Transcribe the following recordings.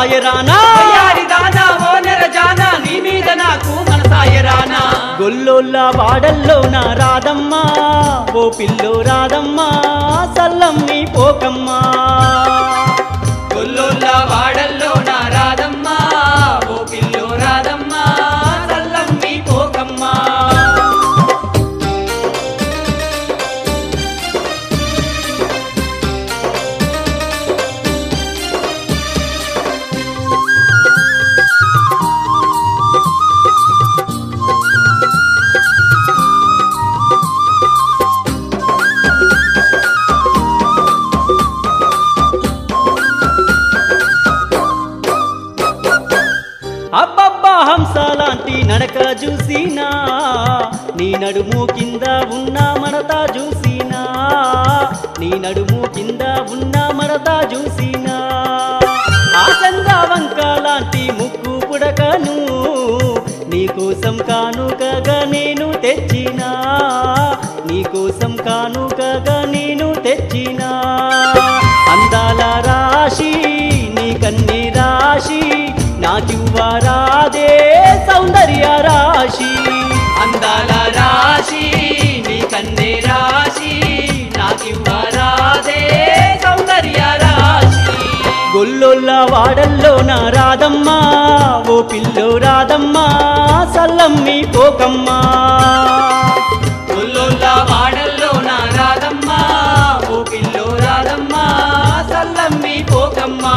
మనసాయరానా వయ్యారి దానా ఓ నెర జానా నీ మీద నాకు మనసాయరానా గొల్లోళ్ళ వాడల్లో నా రాదమ్మా ఓ పిల్లో రాదమ్మా సల్లమ్మి పోకమ్మా గొల్లోళ్ళ వాడల్లో నా రాదమ్మా ఓ పిల్లో రాదమ్మా సల్లమ్మి పోకమ్మా అబ్బబ్బా హంస లాంటి నడక చూసినా నీ నడుము కింద ఉన్న మడత చూసినా నీ నడుము కింద ఉన్న మడత చూసినా ఆ చంద్రవంక లాంటి ముక్కు పుడకను నీకోసం కానుకగా నేను తెచ్చినా నీకోసం కానుకగా నేను తెచ్చినా అందాల రాశి నీ కన్ని రాశి నాకివ్వరాదే సౌందర్య రాశి అందాల రాశి నీ కన్నే రాశి నాకివ్వరాదే సౌందర్య రాశి గొల్లొల్ల వాడల్లో నా రాదమ్మా ఓ పిల్లో రాదమ్మా సల్లమ్మి పోకమ్మా గొల్లోళ్ళ వాడల్లో నా రాదమ్మా ఓ పిల్లో రాదమ్మా సల్లమ్మి పోకమ్మా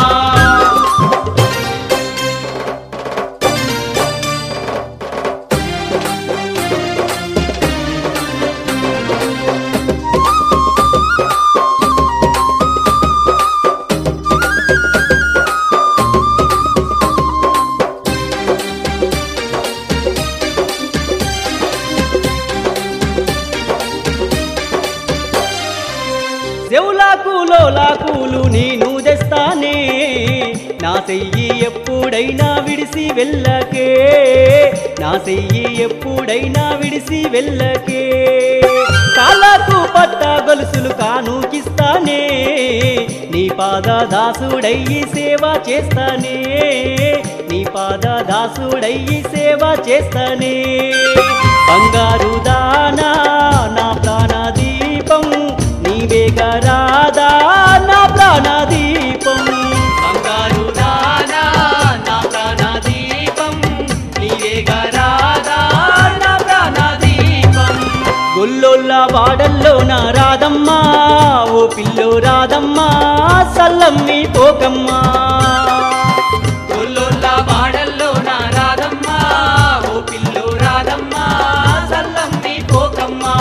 చెవులాకులో లాకులు నేను తెస్తానే నా చెయ్యి ఎప్పుడైనా విడిసి వెళ్ళకే నా చెయ్యి ఎప్పుడైనా విడిసి వెళ్ళకే కాళ్ళకు పట్ట గొలుసులు కానుకిస్తానే నీ పాద దాసుడయ్యి సేవ చేస్తానే నీ పాద దాసుడయ్యి సేవ చేస్తానే బంగారు దానా నా ప్రాణ దీపం నీవేగా రాదా నా ప్రాణ దీపం బంగారు దానా నా ప్రాణ దీపం నీవేగా రాదా నా ప్రాణ దీపం గొల్లోళ్ళ వాడల్లో నా రాదమ్మా ఓ పిల్లో రాదమ్మా సల్లమ్మి పోకమ్మా గొల్లోళ్ళ వాడల్లో నా రాదమ్మా ఓ పిల్లో రాదమ్మా సల్లమ్మి పోకమ్మా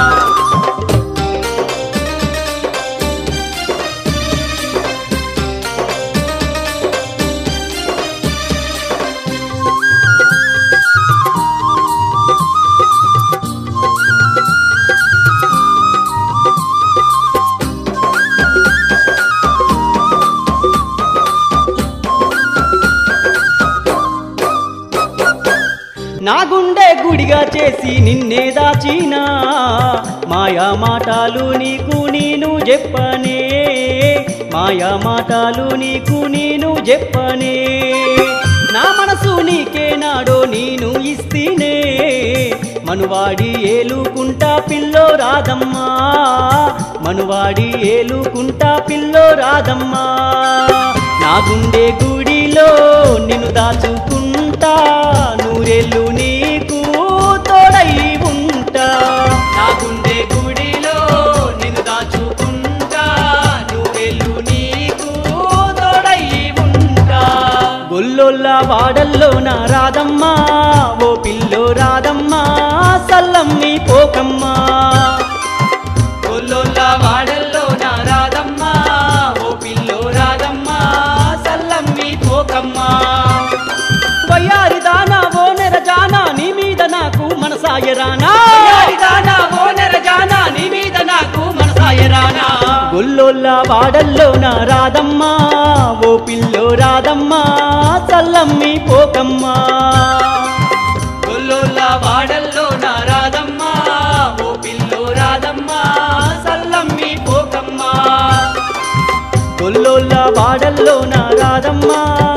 నా గుండె గుడిగా చేసి నిన్నే దాచినా మాయా మాటలు నీకు నేను చెప్పనే మాయా మాటలు నీకు నేను చెప్పనే నా మనసు నీకే నాడో నేను ఇస్తేనే మనువాడి ఏలుకుంటా పిల్లో రాదమ్మా మనువాడి ఏలుకుంటా పిల్లో రాదమ్మా నా గుండె గుడిలో నిన్ను దాచుకుంటా నూరెళ్ళు నీకు తోడై ఉంటా నా గుండె గుడిలో నిన్ను దాచుకుంటా నువ్వెళ్ళు నీకు తోడై ఉంటా గొల్లొల్ల వాడల్లో నా రాదమ్మా ఓ పిల్లో రాదమ్మా సల్లమ్మి పోకమ్మా గొల్లోళ్ళ వాడల్లో నా రాదమ్మా ఓ పిల్లో రాదమ్మా సల్లమ్మి పోకమ్మా వయ్యారి దానా ఓ నెర జానా నీ మీద నాకు మనసాయరానా యారిదానా ఓ నెరజానా నీ మీద నాకు మనసాయరానా గొల్లొల్ల వాడల్లో నా రాదమ్మా ఓ పిల్లో రాదమ్మా సల్లమ్మి పోకమ్మా గొల్లోళ్ళ వాడల్లో నా రాదమ్మా ఓ పిల్లో రాదమ్మా సల్లమ్మి పోకమ్మా గొల్లోళ్ళ వాడల్లో నా రాదమ్మా